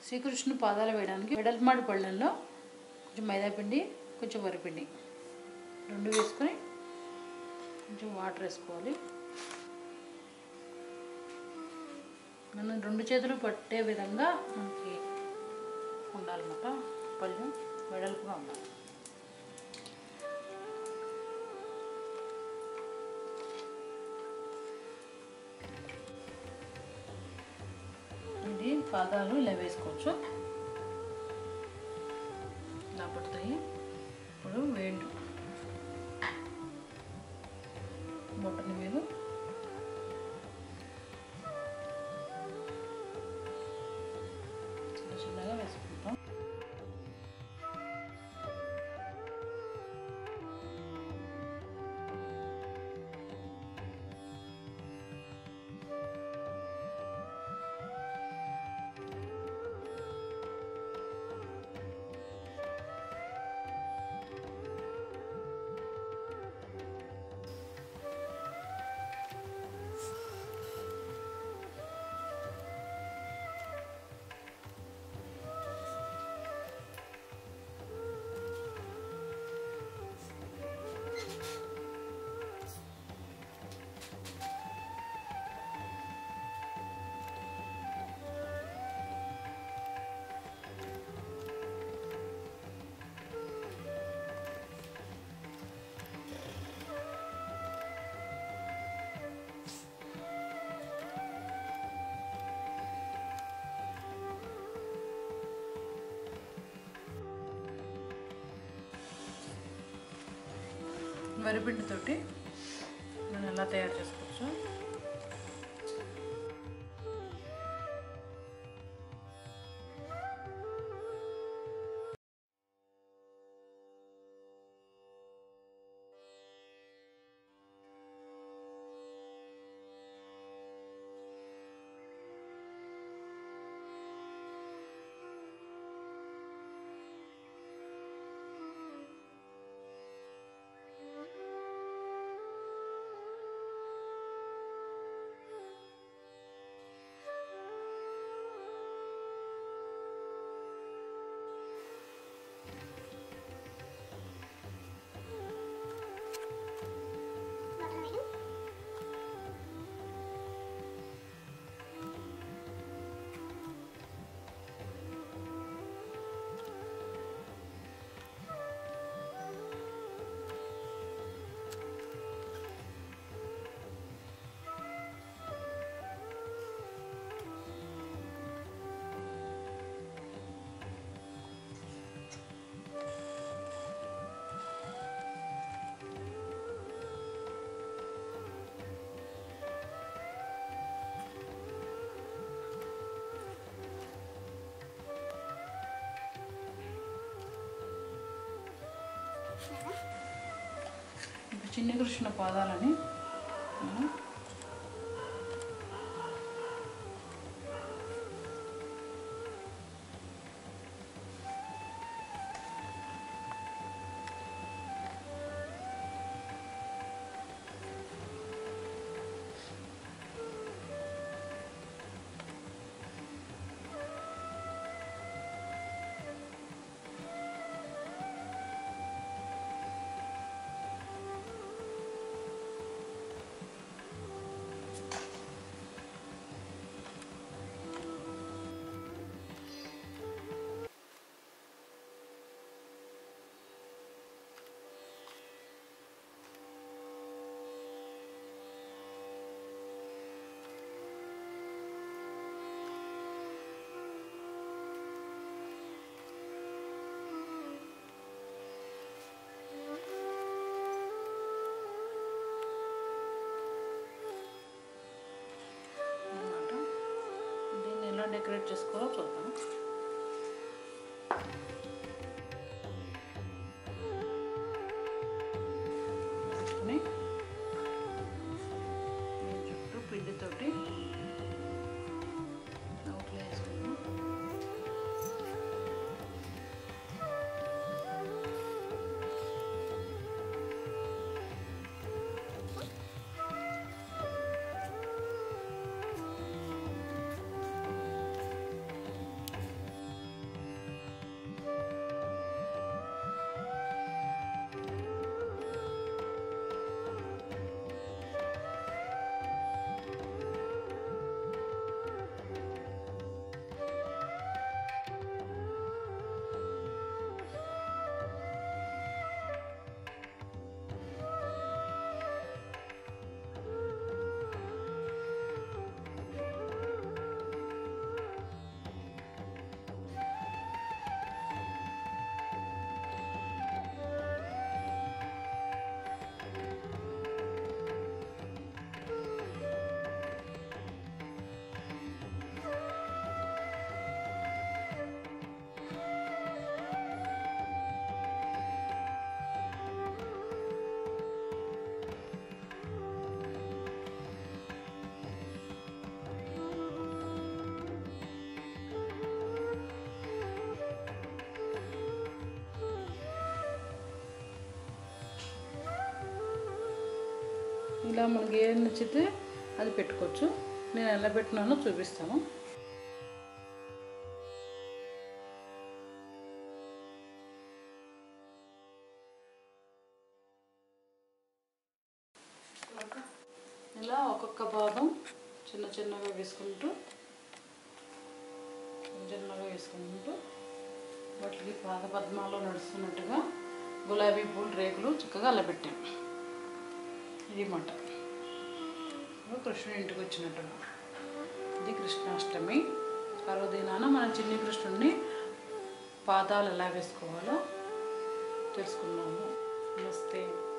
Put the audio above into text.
శ్రీకృష్ణుని పాదాలు వేయడానికి వెడల్మాడి పళ్ళల్లో కొంచెం మైదాపిండి కొంచెం వరిపిండి రెండు వేసుకొని కొంచెం వాటర్ వేసుకోవాలి మనం రెండు చేతులు పట్టే విధంగా మనకి ఉండాలన్నమాట పళ్ళు వెడల్పుగా ఉండాలి ఇది పాదాలు ఇలా వేసుకోవచ్చు ఇలా పడతాయి ఇప్పుడు వేండు బొట్టని వేలు చిన్న చిన్నగా వేసుకుంటాం వరిపిండితోటి మనం ఎలా తయారు చేసుకోవచ్చు ఇప్పుడు చిన్న కృష్ణ పాదాలని మనం అన్నమాట దీన్ని ఎలా డెకరేట్ చేసుకోవాలో చూద్దాం వేసుకుని దీని చుట్టూ పిండితోటి అవుట్లో వేసుకున్నాం ఇలా మనకి ఏది నచ్చితే అది పెట్టుకోవచ్చు నేను ఎలా పెట్టినానో చూపిస్తాను ఇలా ఒక్కొక్క భాగం చిన్న చిన్నగా వేసుకుంటూ చిన్న చిన్నగా వేసుకుంటూ వాటికి పాద పద్మాలో నడుస్తున్నట్టుగా గులాబీ పూలు రేకులు చక్కగా అలా పెట్టాం ఇది మాట ఇప్పుడు కృష్ణుడి ఇంటికి వచ్చినట్టుగా ఇది కృష్ణాష్టమి పర్వదినాన మన చిన్ని కృష్ణుడిని పాదాలు ఎలా వేసుకోవాలో తెలుసుకున్నాము నమస్తే